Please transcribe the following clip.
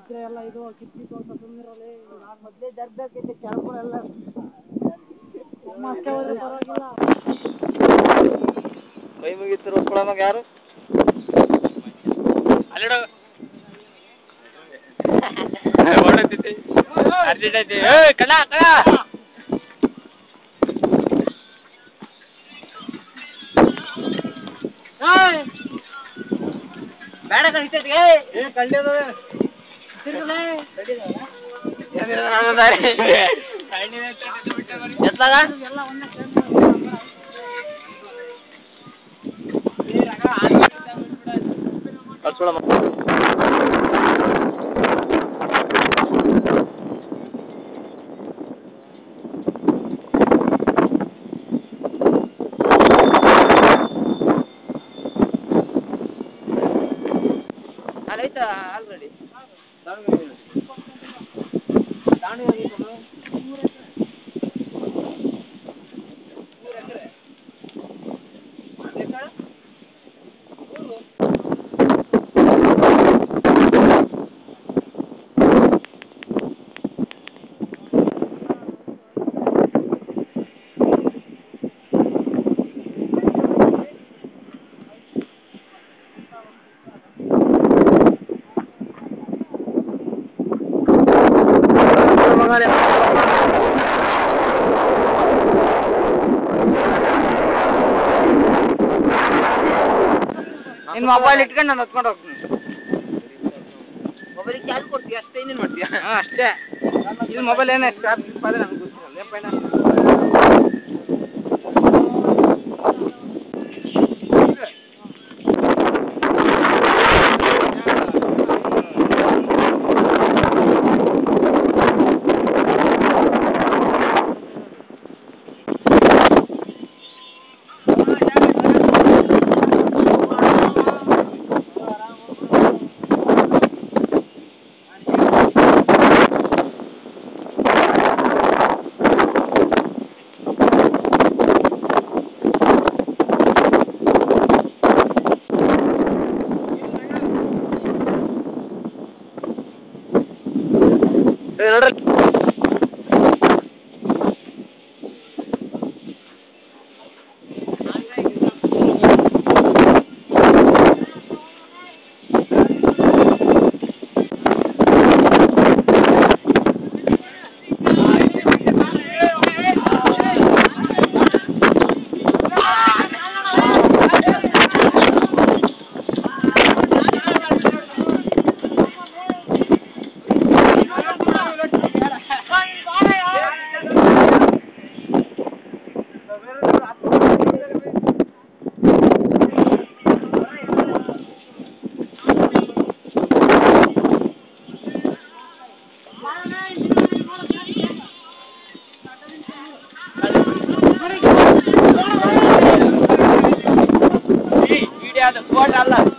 ಇದ್ರೆ ಎಲ್ಲ ಇದು ಕಿತ್ಕಿತ್ತು ಅಂತ ಸುಮ್ಮನಿರಲಿ ನಾನು ಮೊದಲೇ ಜರ್ಬೇಕಿದ್ದೆ ಕೆಳಗಳೆಲ್ಲ ನಮ್ಮ ಅಷ್ಟೇ ಹೋದ್ರೆ ಪರವಾಗಿಲ್ಲ ಕೈ ಮುಗಿತಿರೋ ಕೊಡೋವಾಗ ಯಾರು ಅಲ್ಲಿಡ ಹೊರಡ್ತೈತಿ ಅರ್ಜೆಂಟ್ ಐತಿ ಏ ಕಣ ಕಣ ಬೇಡ ಕಳಿಸ್ತೈತಿ ಏ ಕಂಡಿದ ಎತ್ಲಾಗ ಎಲ್ಲ ಒಂದೇ ಕಳ್ಸ್ಕೊಳಮ್ಮ ಅಲ್ಲೈತಾ ಆಲ್ರೆಡಿ ನಿನ್ ಮೊಬೈಲ್ ಇಟ್ಕೊಂಡು ನಾನು ಹೊತ್ಕೊಂಡು ಹೋಗ್ತೀನಿ ಮೊಬೈಲ್ ಚಾರ್ಜ್ ಕೊಡ್ತೀಯ ಅಷ್ಟೇ ಇನ್ನೇನು ಮಾಡ್ತೀಯ ಹಾಂ ಅಷ್ಟೇ ಇದು ಮೊಬೈಲ್ ಏನೇ ಸ್ಕ್ರಾಪ್ ಗಿಪ್ ಆದರೆ ನನಗೆ ಗೊತ್ತಿರಲ್ಲ ಏನ್ ಪೈನ ಏ ನೋಡ್ರಿ ವಿಡಿಯೋ ಅದು ಫೋಟೋ ಅಲ್ಲ